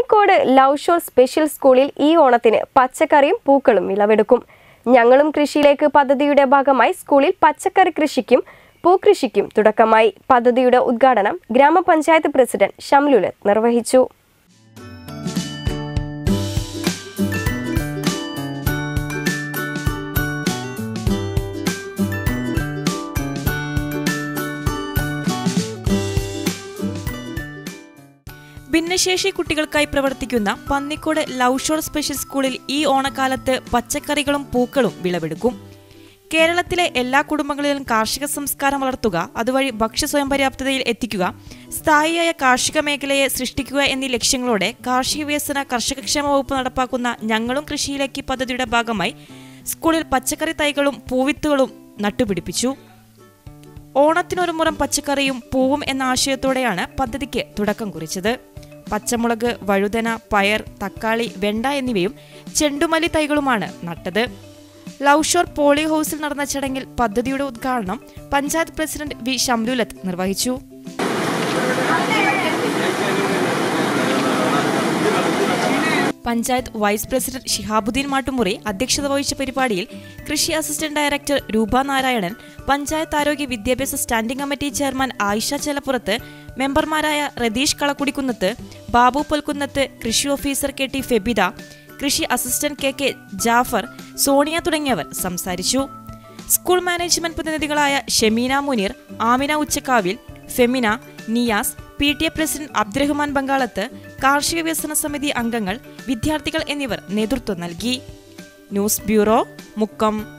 Pannikode love shore special സ്കൂളിൽ ഈ ഓണത്തിന് പച്ചക്കറിയും പൂക്കളും വിളവെടുക്കും ഞങ്ങളും കൃഷിയിലേക്ക് പദ്ധതിയുടെ ഭാഗമായി സ്കൂളിൽ പച്ചക്കറി കൃഷിക്കും പൂക്കൃഷിക്കും തുടക്കമായി പദ്ധതിയുടെ ഉദ്ഘാടനം ഗ്രാമപഞ്ചായത്ത് പ്രസിഡന്റ് ഷംലുലത്ത് നിർവഹിച്ചു ഭിന്നശേഷി കുട്ടികൾക്കായി പ്രവർത്തിക്കുന്ന പന്നിക്കോട് ലവ് ഷോർ സ്പെഷ്യൽ സ്കൂളിൽ ഈ ഓണക്കാലത്ത് പച്ചക്കറികളും പൂക്കളും വിളവെടുക്കും കേരളത്തിലെ എല്ലാ കുടുംബങ്ങളിലും കാർഷിക സംസ്കാരം വളർത്തുക അതുവഴി ഭക്ഷ്യ സ്വയം പര്യാപ്തതയിൽ എത്തിക്കുക സ്ഥായിയായ കാർഷിക മേഖലയെ സൃഷ്ടിക്കുക എന്നീ ലക്ഷ്യങ്ങളോടെ കാർഷിക വികസന കർഷകക്ഷേമ വകുപ്പ് നടപ്പാക്കുന്ന ഞങ്ങളും കൃഷിയിലേക്ക് പദ്ധതിയുടെ ഭാഗമായി സ്കൂളിൽ പച്ചക്കറി തൈകളും പൂവിത്തുകളും നട്ടുപിടിപ്പിച്ചു ഓണത്തിനൊരു മുറം പച്ചക്കറിയും പൂവും എന്ന ആശയത്തോടെയാണ് പദ്ധതിക്ക് തുടക്കം കുറിച്ചത് പച്ചമുളക് വഴുതന പയർ തക്കാളി വെണ്ട എന്നിവയും ചെണ്ടുമല്ലി തൈകളുമാണ് നട്ടത് ലവ് ഷോർ പോളി ഹൗസിൽ നടന്ന ചടങ്ങിൽ പദ്ധതിയുടെ ഉദ്ഘാടനം പഞ്ചായത്ത് പ്രസിഡന്റ് വി ഷംലുലത്ത് നിർവഹിച്ചു പഞ്ചായത്ത് വൈസ് പ്രസിഡന്റ് ഷിഹാബുദ്ദീൻ മാട്ടുമുറി അധ്യക്ഷത വഹിച്ച പരിപാടിയിൽ കൃഷി അസിസ്റ്റന്റ് ഡയറക്ടർ രൂപ നാരായണൻ പഞ്ചായത്ത് ആരോഗ്യ വിദ്യാഭ്യാസ standing committee chairman Ayisha Chelappurath മെമ്പർമാരായ രതീഷ് കളക്കുടിക്കുന്നത്ത് ബാബു പൊൽക്കുന്നത്ത് കൃഷി ഓഫീസർ കെ ടി ഫെബിത കൃഷി assistant K K Jafar Sonia തുടങ്ങിയവർ സംസാരിച്ചു സ്കൂൾ മാനേജ്മെന്റ് പ്രതിനിധികളായ Shemeena Muneer Amina Uchakkavil Femina Niyas P T A president Abdurahman Bangalath കാർഷിക വികസന സമിതി അംഗങ്ങൾ വിദ്യാർത്ഥികൾ എന്നിവർ നേതൃത്വം നൽകി ന്യൂസ് ബ്യൂറോ മുക്കം